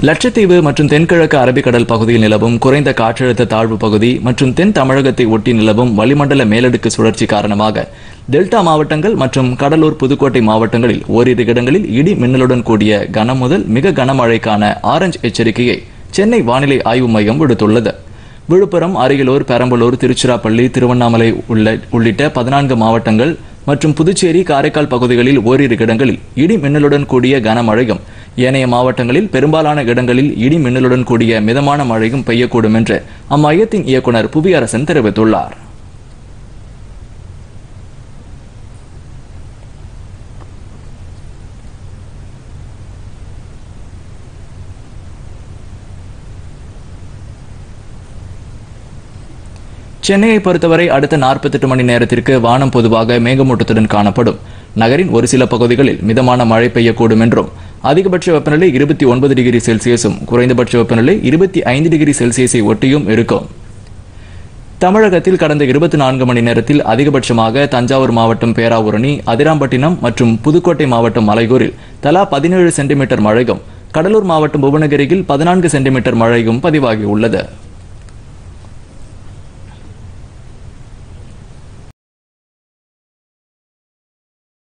லட்சத்தீவு மற்றும் தென்கிழக்கு அரபிக்கடல் பகுதியில் நிலவும் குறைந்த காற்றழுத்த தாழ்வு பகுதி மற்றும் தென் தமிழகத்தை ஒட்டி நிலவும் வளிமண்டல மேலடுக்கு சுழற்சி காரணமாக டெல்டா மாவட்டங்கள் மற்றும் கடலூர் புதுக்கோட்டை மாவட்டங்களில் ஓரிரு இடங்களில் இடி மின்னலுடன் கூடிய கனம் முதல் மிக கனமழைக்கான ஆரஞ்சு எச்சரிக்கையை சென்னை வானிலை ஆய்வு மையம் விடுத்துள்ளது விழுப்புரம் அரியலூர் பெரம்பலூர் திருச்சிராப்பள்ளி திருவண்ணாமலை உள்ள உள்ளிட்ட பதினான்கு மாவட்டங்கள் மற்றும் புதுச்சேரி காரைக்கால் பகுதிகளில் ஓரிரு இடங்களில் இடி மின்னலுடன் கூடிய கனமழையும் ஏனைய மாவட்டங்களில் பெரும்பாலான இடங்களில் இடி மின்னலுடன் கூடிய மிதமான மழையும் பெய்யக்கூடும் என்று அம்மையத்தின் இயக்குனர் புவியரசன் தெரிவித்துள்ளார் சென்னையை பொறுத்தவரை அடுத்த 48 மணி நேரத்திற்கு வானம் பொதுவாக மேகமூட்டத்துடன் காணப்படும் நகரின் ஒரு சில பகுதிகளில் மிதமான மழை பெய்யக்கூடும் என்றும் அதிகபட்ச வெப்பநிலை இருபத்தி ஒன்பது டிகிரி செல்சியஸும் குறைந்தபட்ச வெப்பநிலை இருபத்தி ஐந்து டிகிரி செல்சியஸை ஒட்டியும் இருக்கும் தமிழகத்தில் கடந்த இருபத்தி நான்கு மணி நேரத்தில் அதிகபட்சமாக தஞ்சாவூர் மாவட்டம் பேராவூரணி அதிராம்பட்டினம் மற்றும் புதுக்கோட்டை மாவட்டம் மலையூரில் தலா பதினேழு சென்டிமீட்டர் மழையும் கடலூர் மாவட்டம் புவனகிரியில் பதினான்கு சென்டிமீட்டர் மழையும் பதிவாகியுள்ளது